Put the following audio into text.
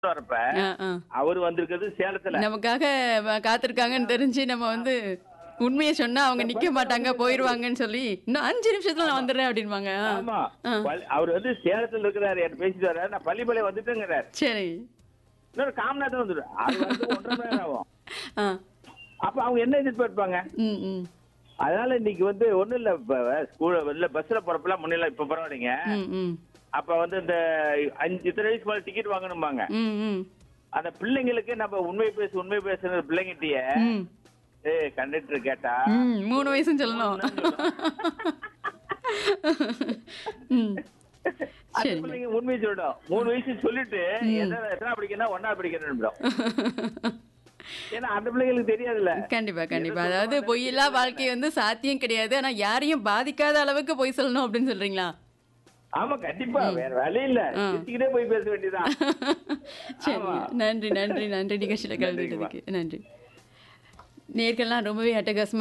வரப்ப ஆ, ஆ. அவரு வந்திருக்கிறது சேலத்துல நமக்காக வ- காத்திருக்காங்கன்னு தெரிஞ்சு நம்ம வந்து உண்மையை சொன்னா அவங்க நிக்க மாட்டாங்க போயிருவாங்கன்னு சொல்லி இன்னும் அஞ்சு நிமிஷத்துல நான் வந்துடுறேன் அப்படின்வாங்க ஆ. ஆமா ஆ. பள்ளி- அவர் வந்து சேலத்துல இருக்கிறாரு என்கிட்ட பேசிட்டு வர்றாரு நான் பள்ளிப்பாளையம் வந்துட்டேங்கிறாரு சரி இன்னொரு காமநாதம் வந்துடும் அது வந்து ஒன்றரை மணி நேரம் ஆகும் ஆ அப்ப அவங்க என்ன எதிர்பார்ப்பாங்க ம் ம் அதனால இன்னைக்கு வந்து ஒண்ணும் இல்ல இப்ப ஸ்கூல் இல்ல பஸ்ல போறப்பெல்லாம் முன்னில இப்ப பரவாயில்லைங்க ம் ம் அப்ப வந்து இந்த அஞ்சு இத்தனை வயசு மேல டிக்கெட் வாங்கணும்பாங்க ம் ம் அந்த பிள்ளைங்களுக்கு நம்ம உண்மை பேசு உண்மை பேசுற பிள்ளைங்கிட்டய ம் ஏ கண்டக்டர் கேட்டா ம் மூணு வயசுன்னு சொல்லணும் ம் அந்த சரி பிள்ளைங்க உண்மை சொல்லிடும் மூணு வயசு சொல்லிட்டு எத்தனை எத்தனை படிக்கணும் ஒன்னா படிக்கணும் ஏன்னா அந்த பிள்ளைங்களுக்கு தெரியாதுல்ல கண்டிப்பா கண்டிப்பா அதாவது பொய்யில்லா வாழ்க்கை வந்து சாத்தியம் கிடையாது ஆனா யாரையும் பாதிக்காத அளவுக்கு பொய் சொல்லணும் அப்படின்னு சொல்றீங்களா ஆமா கண்டிப்பா வேற வழி இல்ல சிரிச்சுக்கிட்டே போய் பேச வேண்டியதான் சரி நன்றி நன்றி நன்றி நிகழ்ச்சியில கலந்துட்டதுக்கு நன்றி நேர்கள்லாம் ரொம்பவே அட்டகாசமா